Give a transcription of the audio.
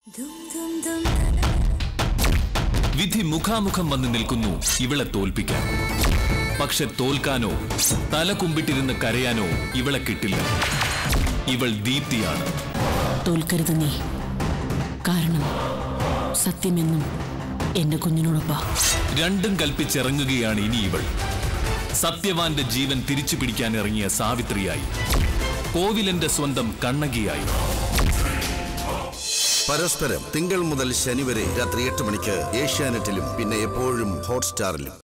വിധി മുഖാമുഖം വന്ന് നിൽക്കുന്നു ഇവളെ തോൽപ്പിക്കാൻ പക്ഷെ തോൽക്കാനോ തല കുമ്പിട്ടിരുന്ന് കരയാനോ ഇവളെ കിട്ടില്ല ഇവൾ ദീപ്തിയാണ് തോൽക്കരുത് നീ കാരണം സത്യമെന്നും എന്റെ കുഞ്ഞിനോടൊപ്പം രണ്ടും കൽപ്പിച്ചിറങ്ങുകയാണ് ഇനി ഇവൾ സത്യവാന്റെ ജീവൻ തിരിച്ചു പിടിക്കാൻ ഇറങ്ങിയ സാവിത്രിയായി കോവിലന്റെ സ്വന്തം കണ്ണകിയായി പരസ്പരം തിങ്കൾ മുതൽ ശനി വരെ രാത്രി എട്ട് മണിക്ക് ഏഷ്യാനെറ്റിലും പിന്നെ എപ്പോഴും ഹോട്ട്സ്റ്റാറിലും